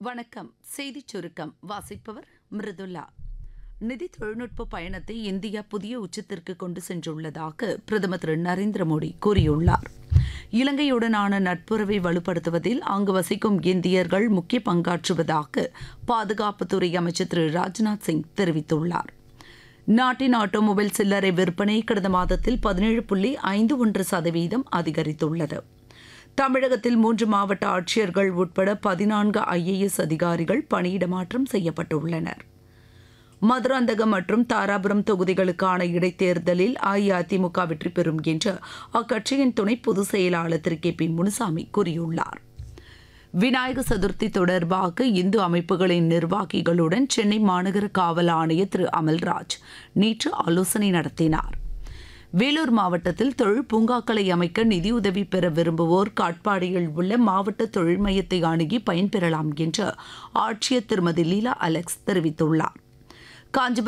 வணக்கம் செய்திச் சுருக்கம் வாசிப்பவர் மிருதுல்லா நிதி தொழில்நுட்ப பயணத்தை இந்தியா புதிய உச்சத்திற்கு கொண்டு சென்றுள்ளதாக பிரதமர் திரு நரேந்திர மோடி கூறியுள்ளார் இலங்கையுடனான நட்புறவை வலுப்படுத்துவதில் அங்கு வசிக்கும் இந்தியர்கள் முக்கிய பங்காற்றுவதாக பாதுகாப்புத்துறை அமைச்சர் திரு ராஜ்நாத் சிங் தெரிவித்துள்ளார் நாட்டின் ஆட்டோமொபைல் சில்லறை விற்பனை கடந்த மாதத்தில் பதினேழு புள்ளி ஐந்து ஒன்று சதவீதம் அதிகரித்துள்ளது தமிழகத்தில் மூன்று மாவட்ட ஆட்சியர்கள் உட்பட பதினான்கு ஐஏஎஸ் அதிகாரிகள் பணியிடமாற்றம் செய்யப்பட்டுள்ளனர் மதுராந்தகம் மற்றும் தாராபுரம் தொகுதிகளுக்கான இடைத்தேர்தலில் அஇஅதிமுக வெற்றி பெறும் என்று அக்கட்சியின் துணை பொதுச் செயலாளர் திரு கே பி முனுசாமி கூறியுள்ளார் விநாயக சதுர்த்தி தொடர்பாக இந்து அமைப்புகளின் நிர்வாகிகளுடன் சென்னை மாநகர காவல் ஆணையர் திரு அமல்ராஜ் நேற்று ஆலோசனை நடத்தினார் வேலூர் மாவட்டத்தில் தொழில் பூங்காக்களை அமைக்க நிதியுதவி பெற விரும்புவோர் காட்பாடியில் உள்ள மாவட்ட தொழில் மையத்தை அணுகி பயன்பெறலாம் என்று ஆட்சியர் திருமதி லீலா அலெக்ஸ் தெரிவித்துள்ளார் காஞ்சிபுரம்